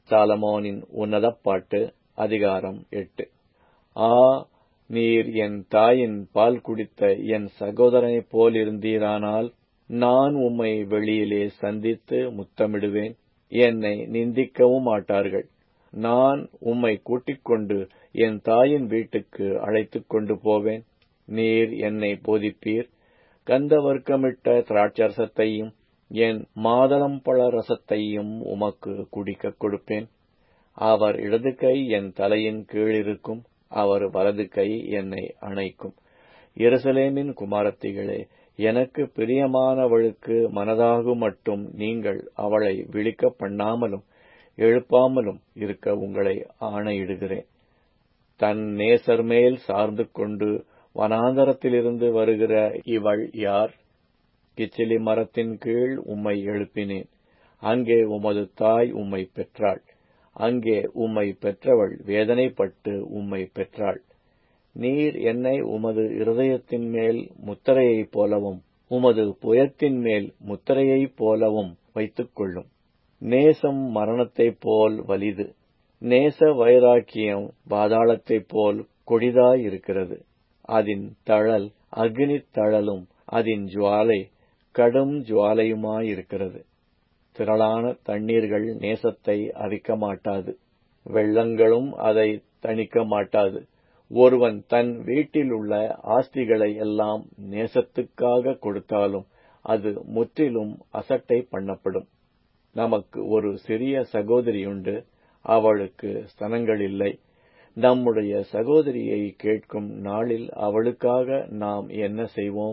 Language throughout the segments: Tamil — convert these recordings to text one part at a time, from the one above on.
சாலமோனின் உன்னதப் பாட்டு அதிகாரம் எட்டு ஆ நீர் என் தாயின் பால் குடித்த என் சகோதரனைப் போலிருந்தீரானால் நான் உம்மை வெளியிலே சந்தித்து முத்தமிடுவேன் என்னை நிந்திக்கவும் மாட்டார்கள் நான் உம்மை கூட்டிக்கொண்டு என் தாயின் வீட்டுக்கு அழைத்துக் கொண்டு போவேன் நீர் என்னை போதிப்பீர் கந்தவர்க்கமிட்ட திராட்சரசத்தையும் என் மாதளம்பழ ரசத்தையும் உமக்கு குடிக்கக் கொடுப்பேன் அவர் இடது கை என் தலையின் கீழிருக்கும் அவர் வலது கை என்னை அணைக்கும் எருசலேமின் குமாரத்திகளே எனக்கு பிரியமானவளுக்கு மனதாகு மட்டும் நீங்கள் அவளை விழிக்கப் பண்ணாமலும் எழுப்பாமலும் இருக்க உங்களை ஆணையிடுகிறேன் தன் நேசர் மேல் சார்ந்து கொண்டு வனாந்தரத்திலிருந்து வருகிற இவள் யார் கிச்சிலி மரத்தின் கீழ் உம்மை எழுப்பினேன் அங்கே உமது தாய் உம்மை பெற்றாள் அங்கே உம்மை பெற்றவள் வேதனைப்பட்டு உம்மை பெற்றாள் நீர் என்னை உமது இருதயத்தின் மேல் முத்திரையைப் போலவும் உமது புயத்தின் மேல் முத்திரையைப் போலவும் வைத்துக் கொள்ளும் நேசம் மரணத்தைப் போல் வலிது நேச வைராக்கியம் பாதாளத்தைப் போல் கொடிதாயிருக்கிறது அதின் தழல் அக்னித் தழலும் அதின் ஜுவாலை கடும் ஜுவாலையுமாயிருக்கிறது திரளான தண்ணீர்கள் நேசத்தை அரிக்க மாட்டாது வெள்ளங்களும் அதை தணிக்க மாட்டாது ஒருவன் தன் வீட்டிலுள்ள ஆஸ்திகளை எல்லாம் நேசத்துக்காக கொடுத்தாலும் அது முற்றிலும் அசட்டை பண்ணப்படும் நமக்கு ஒரு சிறிய சகோதரியுண்டு அவளுக்கு ஸ்தனங்களில்லை நம்முடைய சகோதரியை கேட்கும் நாளில் அவளுக்காக நாம் என்ன செய்வோம்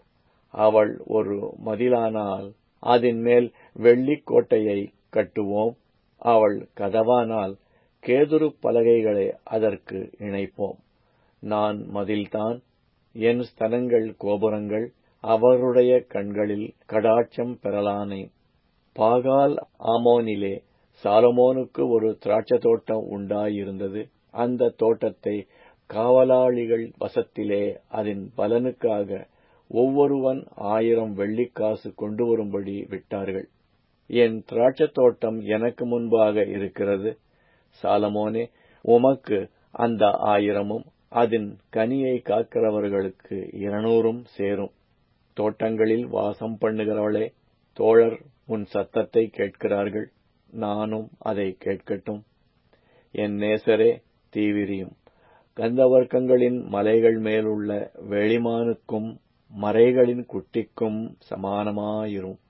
அவள் ஒரு மதிலானால் அதன் மேல் வெள்ளிக் கோட்டையை கட்டுவோம் அவள் கதவானால் கேதுரு பலகைகளை அதற்கு இணைப்போம் நான் மதில்தான் என் ஸ்தனங்கள் கோபுரங்கள் அவருடைய கண்களில் கடாட்சம் பெறலானேன் பாகால் ஆமோனிலே சாலமோனுக்கு ஒரு திராட்சை தோட்டம் உண்டாயிருந்தது அந்த தோட்டத்தை காவலாளிகள் வசத்திலே அதன் பலனுக்காக ஒவ்வொருவன் ஆயிரம் வெள்ளிக்காசு கொண்டு வரும்படி விட்டார்கள் என் திராட்சத் தோட்டம் எனக்கு முன்பாக இருக்கிறது சாலமோனே உமக்கு அந்த ஆயிரமும் அதன் கனியை காக்கிறவர்களுக்கு இருநூறும் சேரும் தோட்டங்களில் வாசம் பண்ணுகிறவளே தோழர் உன் சத்தத்தை கேட்கிறார்கள் நானும் அதை கேட்கட்டும் என் நேசரே தீவிரியும் கந்தவர்க்கங்களின் மலைகள் மேலுள்ள வெளிமானுக்கும் மறைகளின் குட்டிக்கும் சமானமாயிரும்